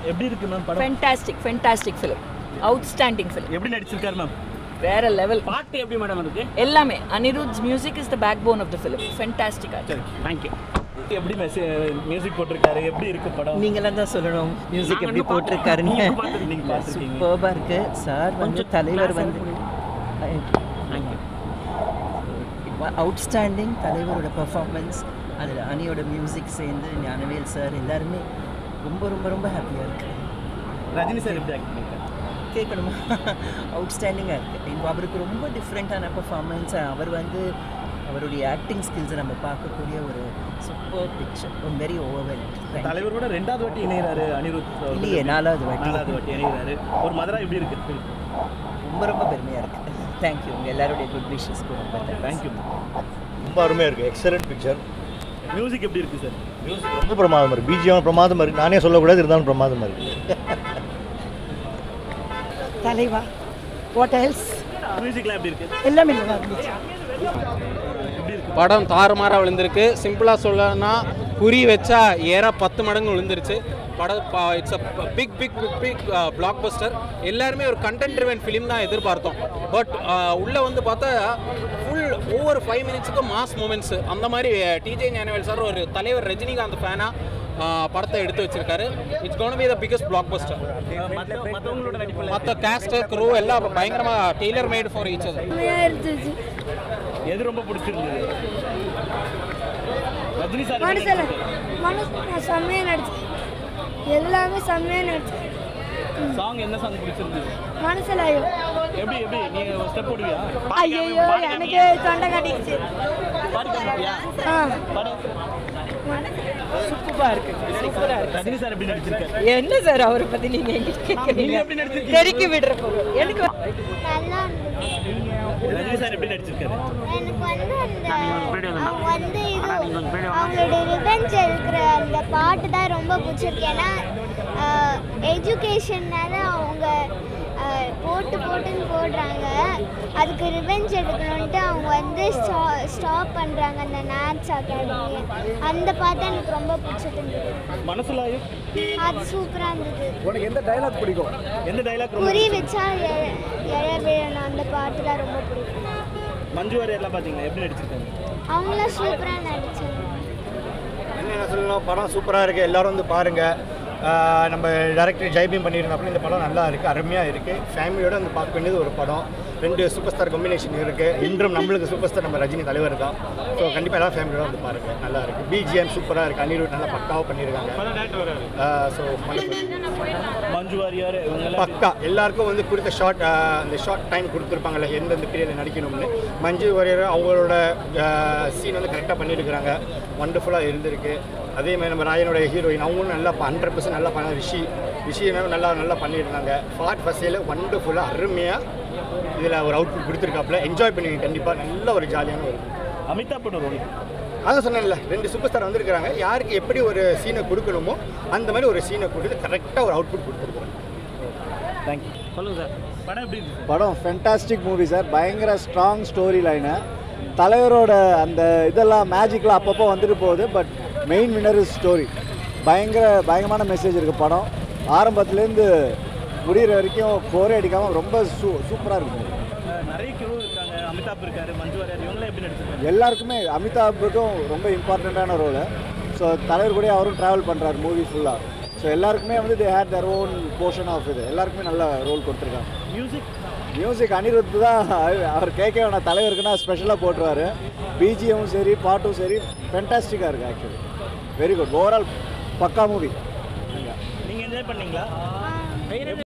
எப்படி இருக்கு மேம் படம் fantastic fantastic film outstanding film எப்படி நடிச்சிருக்காரு மேம் வேற லெவல் பாட்டு எப்படி மேடம் இருக்கு எல்லாமே Anirudh's music is the backbone of the film fantastic சரி தேங்க்யூ எப்படி மியூசிக் போட்டிருக்காரு எப்படி இருக்கு படம் நீங்களாம் தான் சொல்லணும் மியூசிக் நாங்க எப்படி இன்னும் போட்டிருக்காருன்னு நீங்க பார்த்து- நீங்க பார்த்துருக்கீங்க சூப்பர்பாக இருக்கு சார் வந்து கொஞ்சம் தலைவர் class வந்து தேங்க்யூ அவுட்ஸ்டாண்டிங் தலைவரோட பெர்ஃபார்மன்ஸ் அதில் அனியோட மியூசிக் சேர்ந்து ஞானவேல் சார் எல்லாருமே ரொம்ப ரொம்ப ரொம்ப ஹாப்பியாக இருக்கு ரஜினி சார் எப்படி ஆக்ட் பண்ணிருக்காரு கேட்கணுமா அவுட்ஸ்டாண்டிங்காக இருக்குது அவருக்கு ரொம்ப டிஃப்ரெண்ட்டான பெர்ஃபார்மன்ஸ் அவர் வந்து அவருடைய ஆக்டிங் ஸ்கில்ஸை நம்ம பார்க்கக்கூடிய ஒரு சூப்பர் பிக்சர் வெரி ஓவர்வெல் தலைவரோட ரெண்டாவது வாட்டி இணைகிறாரு அனிருத் அவர்கள். இல்லையே நாலாவது வாட்டி நாலாவது வாட்டி இணைகிறாரு ஒரு மதுரா எப்படி இருக்கு ரொம்ப ரொம்ப பெருமையாக இருக்குது தேங்க்யூ உங்கள் எல்லாருடைய குட் விஷஸ்க்கு ரொம்ப தேங்க்ஸ் தேங்க்யூ ரொம்ப அருமையாக இருக்குது எக்ஸலண்ட் பிக்சர் மியூசிக் எப்படி இருக்கு சார் மியூசிக் ரொம்ப பிரமாதமாக இருக்குது பிஜிஎம் பிரமாதமாக இருக்குது நானே சொல்லக்கூடாது இருந்தாலும் பிரமாதமாக இருக்குது தலைவா வாட் எல்ஸ் மியூசிக்லாம் எப்படி இருக்கு எல்லாமே நல்லா இருந்துச்சு படம் தாறுமாறாக விழுந்திருக்கு சிம்பிளாக சொல்லணும்னா குறி வச்சா ஏற பத்து மடங்கு விழுந்துருச்சு படம் it's a big big big big blockbuster எல்லாருமே ஒரு கண்டென்ட் ட்ரிவன் ஃபிலிம் தான் எதிர்பார்த்தோம் பட் உள்ளே வந்து பார்த்தா ஃபுல் ஒவ்வொரு ஃபைவ் மினிட்ஸுக்கு மாஸ் மூமெண்ட்ஸ் அந்த மாதிரி டிஜே ஞானவேல் சார் ஒரு தலைவர் ரஜினிகாந்த் ஃபேனாக படத்தை எடுத்து வச்சிருக்காரு it's gonna be the biggest blockbuster மற்றவங்களோட நடிப்பில் மற்ற கேஸ்ட் க்ரூ எல்லாம் பயங்கரமாக tailor made for each other இருந்துச்சு எது ரொம்ப பிடிச்சிருந்தது ரஜினி சார் மனசில் மனசு செம்மையாக நடிச்சேன் எல்லாமே செம்மையாக நடிச்சேன் சாங் என்ன சாங் பிடிச்சிருந்தது மனசில் ஐயோ எப்படி எப்படி நீங்க ஒரு ஸ்டெப் போடுவியா ஐயோ எனக்கு தொண்டை கட்டிக்கிச்சு பாடி காமிப்பியா ஆ பாடு சூப்பராக இருக்கு சூப்பராக இருக்கு ரஜினி சார் எப்படி நடிச்சிருக்காரு என்ன சார் அவரை பற்றி நீங்கள் எங்கிட்ட நீங்க கேட்குறீங்க எப்படி நடிச்சிருக்கீங்க தெறிக்கி விடுற பொருள் எனக்கு நல்லா இருந்துச்சு ரஜினி சார் எப்படி நடிச்சிருக்காரு எனக்கு வந்து அந்த அவங்க வந்து இது அவங்களுடைய ரிவெஞ்ச் இருக்கிற அந்த பாட்டு தான் ரொம்ப பிடிச்சிருக்கு ஏன்னா எஜுகேஷன்னால அவங்க அஹ், போட்டு போட்டுன்னு போடுறாங்க அதுக்கு ரிவெஞ்ச் எடுக்கணுன்ட்டு அவங்க வந்து ஸ்டாப் பண்ணுறாங்க அந்த நேட்ஸ் அகாடமி அந்த பாட்டு எனக்கு ரொம்ப பிடிச்சிருந்தது மனசுலாயும் அது சூப்பராக இருந்தது உனக்கு எந்த டைலாக் பிடிக்கும் எந்த டைலாக் ரொம்ப குறி வச்சா எழ எழ விழணும் அந்த பாட்டு தான் ரொம்ப பிடிக்கும் மஞ்சு வாரியர் எல்லாம் பாத்தீங்களா எப்படி நடிச்சிருக்காங்க அவங்களாம் சூப்பராக நடிச்சாங்க என்ன சொல்லணும் படம் சூப்பராக இருக்குது எல்லாரும் வந்து பாருங்கள் நம்ம டேரக்டர் ஜெய்பீம் பண்ணியிருந்தாப்புல இந்த படம் நல்லா இருக்குது அருமையாக இருக்குது ஃபேமிலியோட வந்து பார்க்க வேண்டியது ஒரு படம் ரெண்டு சூப்பர் ஸ்டார் காம்பினேஷன் இருக்குது இன்றும் நம்மளுக்கு சூப்பர் ஸ்டார் நம்ம ரஜினி தலைவர் தான் ஸோ கண்டிப்பாக எல்லாம் ஃபேமிலியோட வந்து பாருங்கள் நல்லா இருக்குது பிஜிஎம் சூப்பராக இருக்குது அனிருத் நல்லா பக்காவாக பண்ணியிருக்காங்க ஸோ மஞ்சு வாரியர் இவங்க எல்லாம் பக்கா எல்லாருக்கும் வந்து குறித்த ஷார்ட் அந்த ஷார்ட் டைம் கொடுத்துருப்பாங்கல்ல எந்தெந்த பீரியடில் நடிக்கணும்னு மஞ்சு வாரியர் அவங்களோட சீன் வந்து கரெக்டாக பண்ணியிருக்கிறாங்க ஒண்டர்ஃபுல்லாக இருந்திருக்கு அதே மாதிரி நம்ம ராயனோட ஹீரோயின் அவங்களும் நல்லா ஹண்ட்ரட் பர்சன்ட் நல்லா பண்ண ரிஷி ரிஷி நல்லா நல்லா பண்ணியிருந்தாங்க ஃபார்ட் ஃபஸ்ட்டில் ஒண்டர்ஃபுல்லாக அருமையாக இதில் ஒரு அவுட்புட் கொடுத்துருக்காப்புல என்ஜாய் பண்ணுவீங்க கண்டிப்பாக நல்ல ஒரு ஜாலியான ஒரு அமிதாப்போட ரோல் அதான் சொன்னேன்ல ரெண்டு சூப்பர் ஸ்டார் வந்திருக்கிறாங்க யாருக்கு எப்படி ஒரு சீனை கொடுக்கணுமோ அந்த மாதிரி ஒரு சீனை கொடுத்து கரெக்டாக ஒரு அவுட்புட் கொடுத்துருக்குறாங்க தேங்க்யூ சொல்லுங்க சார் படம் எப்படி இருந்துச்சு படம் ஃபென்டாஸ்டிக் மூவி சார் பயங்கர ஸ்ட்ராங் ஸ்டோரி லைனு தலைவரோட அந்த இதெல்லாம் மேஜிக்லாம் அப்பப்போ வந்துட்டு போகுது but main winner is story பயங்கர பயங்கரமான மெசேஜ் இருக்குது படம் ஆரம்பத்துலேருந்து முடிகிற வரைக்கும் கோரே அடிக்காமல் ரொம்ப சூ சூப்பராக இருக்கும் அஹ் நிறைய கியூ இருக்காங்க அமிதாப் இருக்காரு மஞ்சு வாரியர் இவங்களாம் எப்படி நடிச்சிருக்காங்க எல்லாருக்குமே அமிதாப்புக்கும் ரொம்ப இம்பார்ட்டண்ட்டான ரோலு ஸோ தலைவர் கூட அவரும் ட்ராவல் பண்ணுறாரு மூவி ஃபுல்லாக ஸோ எல்லாருக்குமே வந்து they had their own portion of இது எல்லாருக்குமே நல்ல ரோல் கொடுத்துருக்காங்க மியூசிக் மியூசிக் அனிருத் தான் அவர் அவர் கேட்க வேணாம் தலைவருக்குன்னா ஸ்பெஷலாக போட்டுருவார் பிஜிஎம்மும் சரி பாட்டும் சரி ஃபென்டாஸ்டிக்காக இருக்குது ஆக்சுவலி வெரி குட் ஓவரால் பக்கா மூவி நீங்க என்ஜாய் பண்ணீங்களா